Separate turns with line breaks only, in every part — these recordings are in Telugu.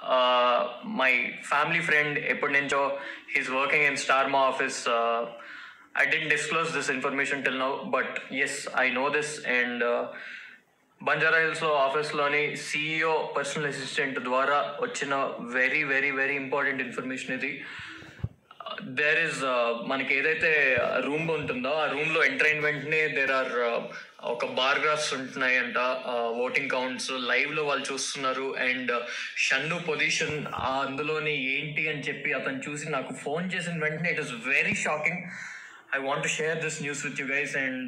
మై ఫ్యామిలీ ఫ్రెండ్ ఎప్పటి నుంచో he's working in Star Maa office I dent disclose this information till now but yes I know this and Banjara hills ఆఫీస్లోని CEO personal assistant ద్వారా వచ్చిన very very very important information ఇది దేర్ ఇస్ మనకి ఏదైతే రూమ్ ఉంటుందో ఆ రూమ్ లో ఎంటర్ అయిన వెంటనే దేర్ ఆర్ ఒక బార్ గ్రాఫ్స్ ఉంటున్నాయంట ఓటింగ్ కౌంట్స్ లైవ్ లో వాళ్ళు చూస్తున్నారు అండ్ షన్ను పొజిషన్ అందులోని ఏంటి అని చెప్పి అతను చూసి నాకు ఫోన్ చేసిన వెంటనే it is very shocking I want share this news with you guys and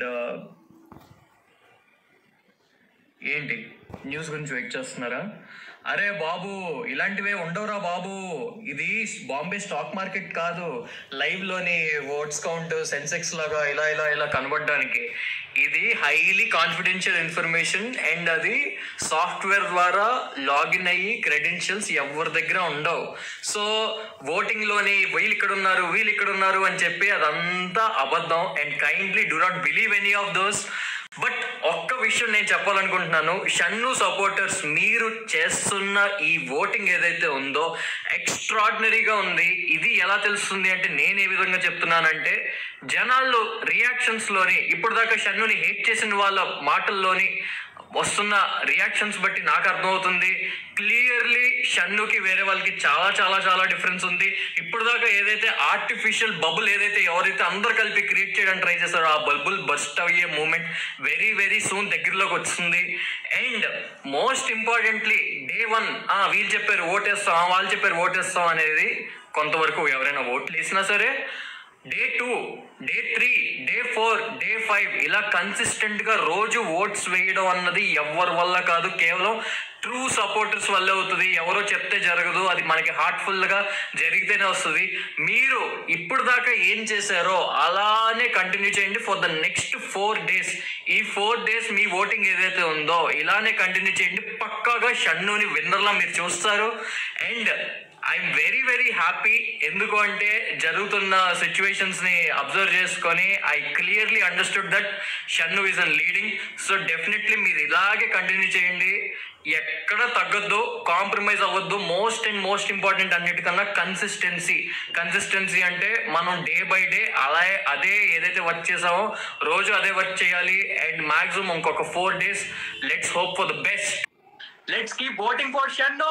ఏంటి న్యూస్ గురించి వెయిట్ చేస్తున్నారా అరే బాబు ఇలాంటివే ఉండవురా బాబు ఇది బాంబే స్టాక్ మార్కెట్ కాదు లైవ్ లోని ఓట్స్ కౌంట్ సెన్సెక్స్ లాగా ఇలా ఇలా ఇలా కనబడడానికి ఇది హైలీ కాన్ఫిడెన్షియల్ ఇన్ఫర్మేషన్ అండ్ అది సాఫ్ట్వేర్ ద్వారా లాగిన్ అయ్యి క్రెడెన్షియల్స్ ఎవరి దగ్గర ఉండవు సో ఓటింగ్ లోని వీళ్ళు ఇక్కడ ఉన్నారు వీళ్ళు ఇక్కడ ఉన్నారు అని చెప్పి అదంతా అబద్ధం and kindly do not believe any of those but ఒక్క విషయం నేను చెప్పాలనుకుంటున్నాను షన్ను సపోర్టర్స్ మీరు చేస్తున్న ఈ ఓటింగ్ ఏదైతే ఉందో ఎక్స్ట్రాడినరీగా ఉంది ఇది ఎలా తెలుస్తుంది అంటే నేను ఏ విధంగా చెప్తున్నానంటే జనాల్లో రియాక్షన్స్ లోని ఇప్పుడు దాకా షన్నుని హేట్ చేసిన వాళ్ళ మాటల్లోని వస్తున్న రియాక్షన్స్ బట్టి నాకు అర్థమవుతుంది క్లియర్లీ షన్నుకి వేరే వాళ్ళకి చాలా చాలా చాలా డిఫరెన్స్ ఉంది ఇప్పుడు దాకా ఏదైతే ఆర్టిఫిషియల్ బబుల్ ఏదైతే ఎవరైతే అందరు కలిపి క్రియేట్ చేయడానికి ట్రై చేస్తారో ఆ బబుల్ బస్ట్ అయ్యే మూమెంట్ వెరీ వెరీ సూన్ దగ్గరలోకి వస్తుంది and most importantly day one వీళ్ళు చెప్పారు ఓటేస్తాం వాళ్ళు చెప్పారు ఓటేస్తాం అనేది కొంతవరకు ఎవరైనా ఓట్లు వేసినా సరే day two day three day four day five ఇలా కన్సిస్టెంట్ గా రోజు ఓట్స్ వేయడం అన్నది ఎవరి వల్ల కాదు కేవలం ట్రూ సపోర్టర్స్ వల్లే అవుతుంది ఎవరో చెప్తే జరగదు అది మనకి హార్ట్ఫుల్ గా జరిగితేనే వస్తుంది మీరు ఇప్పుడు దాకా ఏం చేశారో అలానే కంటిన్యూ చేయండి for the next four days ఈ ఫోర్ డేస్ మీ ఓటింగ్ ఏదైతే ఉందో ఇలానే కంటిన్యూ చేయండి పక్కాగా షన్నుని విన్నర్లా మీరు చూస్తారు and I'm very very happy ఎందుకు అంటే జరుగుతున్న సిచ్యువేషన్స్ ని అబ్జర్వ్ చేసుకొని I clearly understood that Shannu is in leading so definitely మీరు ఇలాగే కంటిన్యూ చేయండి ఎక్కడ తగ్గొద్దు కాంప్రమైజ్ అవ్వద్దు మోస్ట్ అండ్ మోస్ట్ ఇంపార్టెంట్ అన్నిటికన్నా కన్సిస్టెన్సీ కన్సిస్టెన్సీ అంటే మనం డే బై డే అలా అదే ఏదైతే వర్క్ చేసామో రోజు అదే వర్క్ చేయాలి అండ్ మాక్సిమం ఇంకొక four days let's hope for the best let's keep voting for Shannu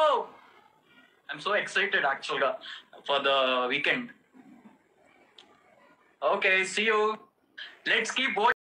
I'm so excited actually for the weekend. Okay, see you. Let's keep voting.